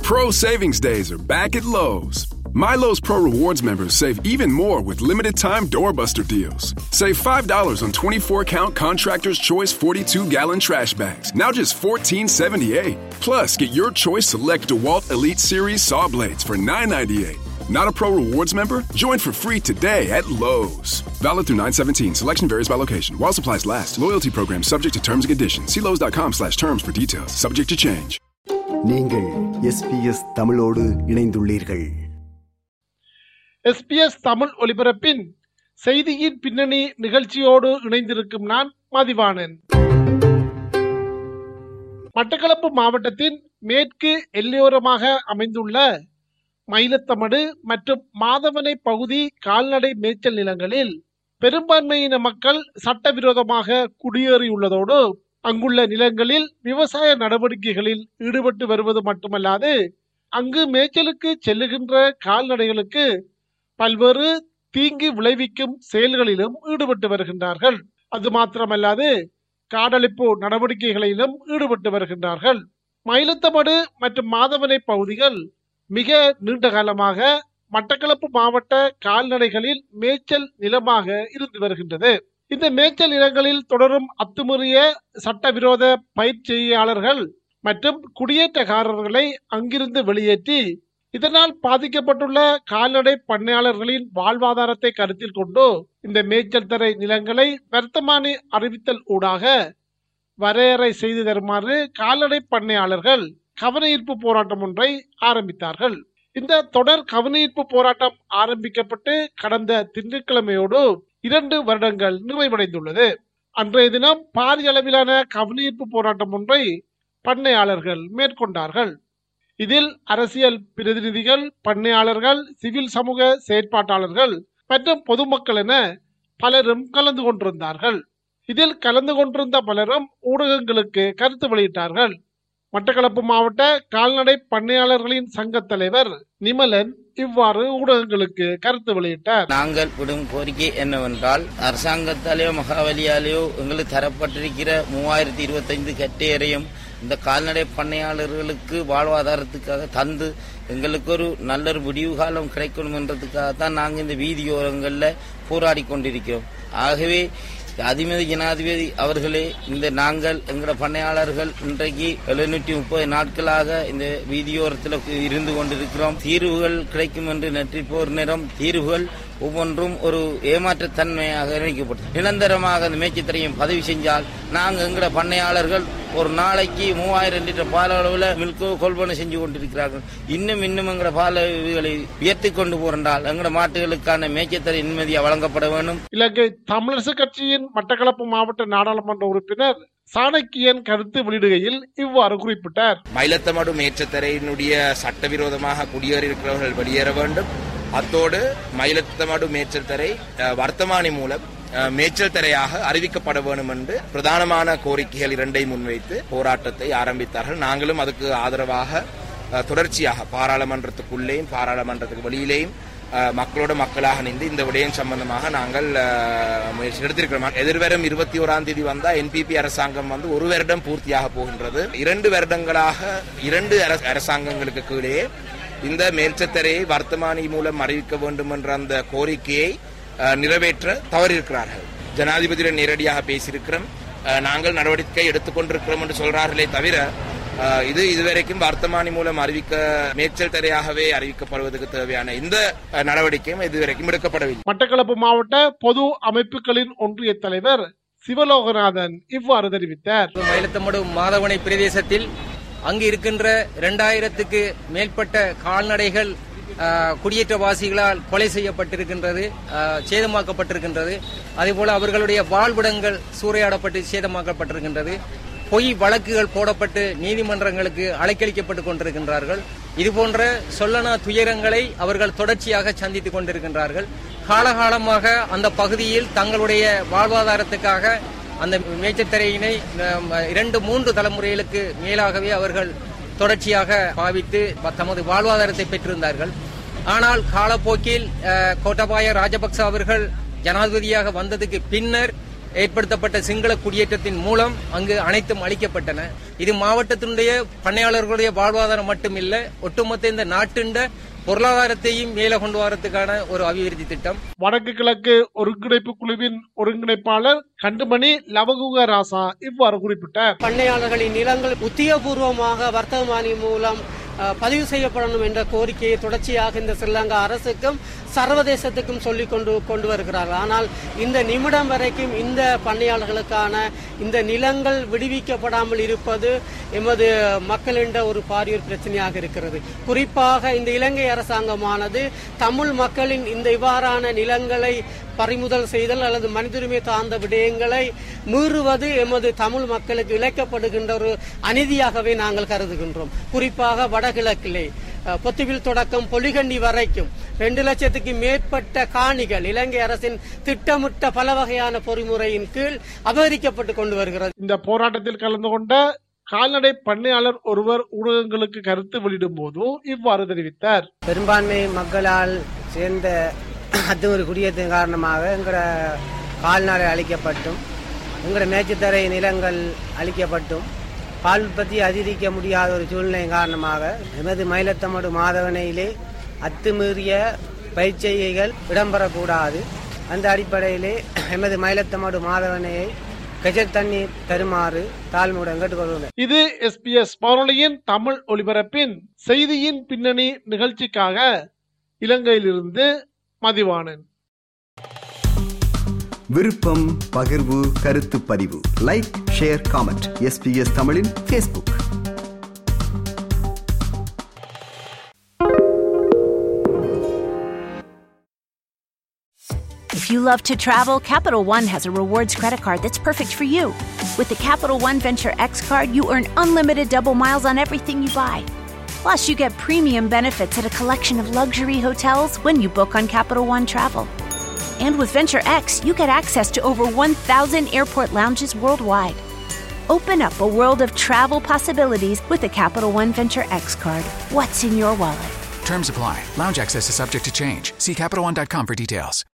Pro savings days are back at Lowe's. My Lowe's Pro Rewards members save even more with limited time doorbuster deals. Save $5 on 24 count Contractor's Choice 42 gallon trash bags, now just $14.78. Plus, get your choice select DeWalt Elite Series saw blades for $9.98. Not a Pro Rewards member? Join for free today at Lowe's. Valid through 917. Selection varies by location. While supplies last. Loyalty program subject to terms and conditions. See Lowe's.com slash terms for details. Subject to change. நீங்கள் SBS தமிழோடு இணைந்துள்ளீர்கள் SBS Tamil ஒலிபரப்பின் செய்தியின் பின்னணி நிகழ்ச்சியோடு இணைந்திருக்கும் நான் மதிவாணன் மட்டக்களப்பு மாவட்டத்தின் மேற்கு எல்லையோரமாக அமைந்துள்ள மயிலத்தமடு மற்றும் மாதவனை பகுதி கால்நடை மேய்ச்சல் நிலங்களில் பெரும்பான்மையின மக்கள் சட்டவிரோதமாக குடியேறியுள்ளதோடு அங்குள்ள நிலங்களில் விவசாய நடவடிக்கைகளில் ஈடுபட்டு வருவது மட்டுமல்லாது அங்கு மேய்ச்சலுக்கு செல்லுகின்ற கால்நடைகளுக்கு பல்வேறு தீங்கு விளைவிக்கும் செயல்களிலும் ஈடுபட்டு வருகின்றார்கள் அது மாத்திரமல்லாது காடழிப்பு நடவடிக்கைகளிலும் ஈடுபட்டு வருகின்றார்கள் மயிலத்தமடு மற்றும் மாதவனை பகுதிகள் மிக நீண்ட காலமாக மட்டக்களப்பு மாவட்ட கால்நடைகளில் மேய்ச்சல் நிலமாக இருந்து வருகின்றது இந்த மேய்ச்சல் நிலங்களில் தொடரும் அத்துமீறிய சட்டவிரோத பயிற்சியாளர்கள் மற்றும் குடியேற்றக்காரர்களை அங்கிருந்து வெளியேற்றி இதனால் பாதிக்கப்பட்டுள்ள கால்நடை பண்ணையாளர்களின் வாழ்வாதாரத்தை கருத்தில் கொண்டு இந்த மேய்ச்சல் தரை நிலங்களை வர்த்தமானி அறிவித்தல் ஊடாக வரையறை செய்து தருமாறு கால்நடை பண்ணையாளர்கள் கவனஈர்ப்பு போராட்டம் ஒன்றை ஆரம்பித்தார்கள் இந்த தொடர் கவனஈர்ப்பு போராட்டம் ஆரம்பிக்கப்பட்டு கடந்த திங்கட்கிழமையோடு இரண்டு வருடங்கள் நிறைவடைந்துள்ளது அன்றைய தினம் பாரிய அளவிலான கவனஈர்ப்பு போராட்டம் ஒன்றை பண்ணையாளர்கள் மேற்கொண்டார்கள் இதில் அரசியல் பிரதிநிதிகள் பண்ணையாளர்கள் சிவில் சமூக செயற்பாட்டாளர்கள் மற்றும் பொதுமக்கள் என பலரும் கலந்து கொண்டிருந்தார்கள் இதில் கலந்து கொண்டிருந்த பலரும் ஊடகங்களுக்கு கருத்து வெளியிட்டார்கள் மட்டக்களப்பு மாவட்ட கால்நடை பண்ணையாளர்களின் சங்க தலைவர் நிமலன் இவ்வாறு ஊடகங்களுக்கு கருத்து வெளியிட்டார் நாங்கள் விடும் கோரிக்கை என்னவென்றால் அரசாங்கத்தாலேயோ மகாவலியாலேயோ எங்களுக்கு தரப்பட்டிருக்கிற மூவாயிரத்தி இருபத்தைந்து கட்டையரையும் இந்த கால்நடை பண்ணையாளர்களுக்கு வாழ்வாதாரத்துக்காக தந்து எங்களுக்கு ஒரு நல்ல ஒரு விடிவு காலம் கிடைக்கணும் என்றதுக்காக தான் நாங்கள் இந்த வீதியோரங்களில் போராடி கொண்டிருக்கிறோம் ஆகவே அதிமதி ஜனாதிபதி அவர்களே இந்த நாங்கள் எங்களோட பண்ணையாளர்கள் இன்றைக்கு எழுநூற்றி முப்பது நாட்களாக இந்த வீதியோரத்தில் இருந்து கொண்டிருக்கிறோம் தீர்வுகள் கிடைக்கும் என்று நெற்றிப்போர் நேரம் தீர்வுகள் ஒவ்வொன்றும் ஒரு ஏமாற்றத்தன்மையாக நினைக்கப்பட்டது நிரந்தரமாக அந்த மேய்ச்சத்திரையும் பதவி செஞ்சால் நாங்கள் எங்களோட பண்ணையாளர்கள் ஒரு நாளைக்கு மூவாயிரம் லிட்டர் பால் அளவில் மில்கோ கொள்வனை செஞ்சு கொண்டிருக்கிறார்கள் இன்னும் இன்னும் எங்களோட பால் இதுகளை உயர்த்தி கொண்டு போறால் எங்களோட மாட்டுகளுக்கான மேய்ச்சத்தரை நிம்மதியாக வழங்கப்பட வேண்டும் இலங்கை தமிழரசு கட்சியின் மட்டக்களப்பு மாவட்ட நாடாளுமன்ற உறுப்பினர் சாணக்கியன் கருத்து வெளியிடுகையில் இவ்வாறு குறிப்பிட்டார் மயிலத்தமடு மேற்றத்தரையினுடைய சட்டவிரோதமாக குடியேறி இருக்கிறவர்கள் வெளியேற வேண்டும் அத்தோடு மயிலத்தமடு மேற்றத்தரை வர்த்தமானி மூலம் மேய்ச்சல் தரையாக அறிவிக்கப்பட வேண்டும் என்று பிரதானமான கோரிக்கைகள் இரண்டை முன்வைத்து போராட்டத்தை ஆரம்பித்தார்கள் நாங்களும் அதுக்கு ஆதரவாக தொடர்ச்சியாக பாராளுமன்றத்துக்குள்ளேயும் பாராளுமன்றத்துக்கு வெளியிலேயும் மக்களோட மக்களாக நின்று இந்த விடயம் சம்பந்தமாக நாங்கள் முயற்சி எடுத்திருக்கிறோம் எதிர்வரும் இருபத்தி ஓராம் தேதி வந்தா என்பிபி அரசாங்கம் வந்து ஒரு வருடம் பூர்த்தியாக போகின்றது இரண்டு வருடங்களாக இரண்டு அரசாங்கங்களுக்கு கீழே இந்த மேல்ச்சத்தரையை வர்த்தமானி மூலம் அறிவிக்க வேண்டும் என்ற அந்த கோரிக்கையை நிறைவேற்ற தவறியிருக்கிறார்கள் ஜனாதிபதியுடன் நேரடியாக பேசியிருக்கிறோம் நாங்கள் நடவடிக்கை எடுத்துக்கொண்டிருக்கிறோம் என்று சொல்றார்களே தவிர இது இதுவரைக்கும் வர்த்தமானி மூலம் அறிவிக்க மேய்ச்சல் தரையாகவே அறிவிக்கப்படுவதற்கு தேவையான இந்த நடவடிக்கையும் இதுவரைக்கும் எடுக்கப்படவில்லை மட்டக்களப்பு மாவட்ட பொது அமைப்புகளின் ஒன்றிய தலைவர் சிவலோகநாதன் இவ்வாறு தெரிவித்தார் மயிலத்தமடு மாதவனை பிரதேசத்தில் அங்கு இருக்கின்ற இரண்டாயிரத்துக்கு மேற்பட்ட கால்நடைகள் குடியேற்றவாசிகளால் கொலை செய்யப்பட்டிருக்கின்றது சேதமாக்கப்பட்டிருக்கின்றது அதேபோல அவர்களுடைய வாழ்விடங்கள் சூறையாடப்பட்டு சேதமாக்கப்பட்டிருக்கின்றது பொய் வழக்குகள் போடப்பட்டு நீதிமன்றங்களுக்கு அலைக்கழிக்கப்பட்டுக் கொண்டிருக்கின்றார்கள் இதுபோன்ற சொல்லனா துயரங்களை அவர்கள் தொடர்ச்சியாக சந்தித்துக் கொண்டிருக்கின்றார்கள் காலகாலமாக அந்த பகுதியில் தங்களுடைய வாழ்வாதாரத்துக்காக அந்த மேய்ச்சத்தரையினை இரண்டு மூன்று தலைமுறைகளுக்கு மேலாகவே அவர்கள் தொடர்ச்சியாக பாவித்து தமது வாழ்வாதாரத்தை பெற்றிருந்தார்கள் ஆனால் காலப்போக்கில் கோட்டபாய ராஜபக்ச அவர்கள் ஜனாதிபதியாக வந்ததுக்கு பின்னர் ஏற்படுத்தப்பட்ட சிங்கள குடியேற்றத்தின் மூலம் அங்கு அனைத்தும் அளிக்கப்பட்டன இது மாவட்டத்தினுடைய பண்ணையாளர்களுடைய வாழ்வாதாரம் மட்டுமில்லை ஒட்டுமொத்த இந்த நாட்டின் பொருளாதாரத்தையும் மேலே கொண்டு வரதுக்கான ஒரு அபிவிருத்தி திட்டம் வடக்கு கிழக்கு ஒருங்கிணைப்பு குழுவின் ஒருங்கிணைப்பாளர் கண்டுமணி லவகுக ராசா இவ்வாறு குறிப்பிட்டார் பண்ணையாளர்களின் நிலங்கள் உத்தியோகபூர்வமாக வர்த்தக மானியம் மூலம் அஹ், பதிவு செய்யப்படணும் என்ற கோரிக்கையை தொடர்ச்சியாக இந்த ஸ்ரீலங்கா அரசுக்கும் சர்வதேசத்துக்கும் சொல்லிக் கொண்டு கொண்டு வருகிறார்கள் ஆனால் இந்த நிமிடம் வரைக்கும் இந்த பண்ணையாளர்களுக்கான இந்த நிலங்கள் விடுவிக்கப்படாமல் இருப்பது எமது மக்களின் ஒரு பாரியூர் பிரச்சனையாக இருக்கிறது குறிப்பாக இந்த இலங்கை அரசாங்கமானது தமிழ் மக்களின் இந்த இவ்வாறான நிலங்களை பறிமுதல் செய்தல் அல்லது மனிதுரிமை சார்ந்த விடயங்களை மீறுவது எமது தமிழ் மக்களுக்கு இழைக்கப்படுகின்ற ஒரு அநீதியாகவே நாங்கள் கருதுகின்றோம் குறிப்பாக வடகிழக்கிலே அஹ், பொத்துவில் தொடக்கம் பொலிகண்டி வரைக்கும் ரெண்டு லட்சத்துக்கு மேற்பட்ட காணிகள் இலங்கை அரசின் திட்டமிட்ட பல வகையான பொறிமுறையின் கீழ் அபகரிக்கப்பட்டு கொண்டு வருகிறது இந்த போராட்டத்தில் கலந்து கொண்ட கால்நடை பண்ணையாளர் ஒருவர் ஊடகங்களுக்கு கருத்து வெளியிடும் போது இவ்வாறு தெரிவித்தார் பெரும்பான்மை மக்களால் சேர்ந்த அத்துமீறி குடியேற்றத்தின் காரணமாக எங்களோட கால்நடை அழிக்கப்பட்டும் எங்களோட மேய்ச்சத்தரை நிலங்கள் அழிக்கப்பட்டும் பால் உற்பத்தி அதிகரிக்க முடியாத ஒரு சூழ்நிலையின் காரணமாக எமது மயிலத்தமடு மாதவனையிலே அத்துமீறிய பயிற்சிகைகள் இடம்பெறக்கூடாது அந்த அடிப்படையிலே எமது மயிலத்தமடு மாதவனையை கஜர் தண்ணீர் தருமாறு தாழ்மையுடன் கேட்டுக்கொள்கிறேன் இது எஸ்பிஎஸ் வானொலியின் தமிழ் ஒலிபரப்பின் செய்தியின் பின்னணி நிகழ்ச்சிக்காக இலங்கையிலிருந்து மதிவாணன் விருப்பம் பகிர்வு கருத்து பதிவு லைக் ஷேர் காமெண்ட் எஸ்பிஎஸ் தமிழின் Facebook If you love to travel, Capital One has a rewards credit card that's perfect for you. With the Capital One Venture X card, you earn unlimited double miles on everything you buy. Plus, you get premium benefits at a collection of luxury hotels when you book on Capital One Travel. And with Venture X, you get access to over 1,000 airport lounges worldwide. Open up a world of travel possibilities with the Capital One Venture X card. What's in your wallet? Terms apply. Lounge access is subject to change. See CapitalOne.com for details.